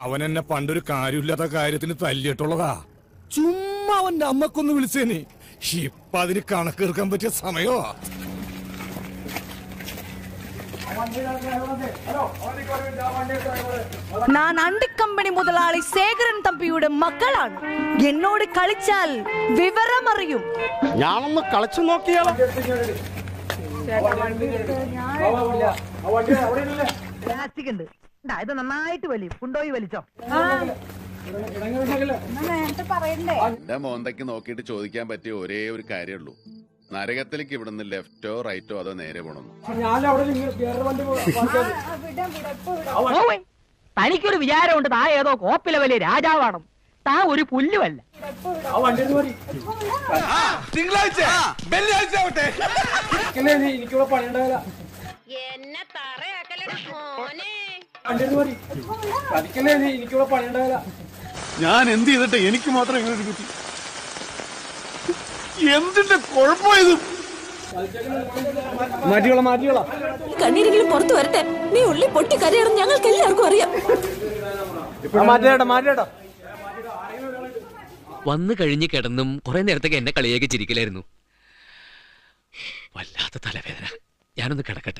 അവൻ എന്നെ പണ്ടൊരു കാര്യമില്ലാത്ത കാര്യത്തിന് തല്ലിയിട്ടുള്ളതാ ചുമ്മാ അവന്റെ അമ്മക്കൊന്ന് വിളിച്ചേനെ ഇപ്പൊ അതിന് കണക്കെടുക്കാൻ പറ്റിയ സമയോ நான் அண்டிக்கம்பெனி முதலாளி சேகரன் தம்பிയുടെ മക്കളാണ് എന്നോട് കളിച്ചാൽ വിവരം അറിയും ഞാനൊന്ന് കളിച്ചു നോക്കിയാലോ പ്ലാസ്റ്റിക് ഉണ്ട് ഇതാ, ഇത് നന്നായിട്ട് വലി കൊണ്ടുപോയി വലിച്ചോ എന്റെ മോന്തയ്ക്ക് നോക്കിയിട്ട് ചോദിക്കാൻ പറ്റിയ ഒരേ ഒരു കാര്യമുള്ളൂ നരകത്തിലേക്ക് ഇവിടുന്ന് ലെഫ്റ്റോ റൈറ്റോ അതോ നേരെ പോണെന്നോ ഓവേ, തനിക്കൊരു വിചാരമുണ്ട് താ ഏതോ കോപ്പിലെ വലിയ രാജാവാണ് താ ഒരു പുല്ലുമല്ല എന്നെ തറയാക്കലട മോനെ ഞാൻ എന്ത് ചെയ്തിട്ട് എനിക്ക് മാത്രം ഇങ്ങനെ ഒരു കുത്തി എന്തിന്റെ കുഴപ്പമായത് കണ്ണീരെങ്കിലും പുറത്തു വരട്ടെ നീ ഉള്ളി പൊട്ടി കരയണം ഞങ്ങൾക്ക് എല്ലാവർക്കും അറിയാം വന്നു കഴിഞ്ഞ് കിടന്നും കുറെ നേരത്തേക്ക് എന്നെ കളിയാക്കി ചിരിക്കലായിരുന്നു വല്ലാത്ത തലവേദന ഞാനൊന്ന് കിടക്കട്ടെ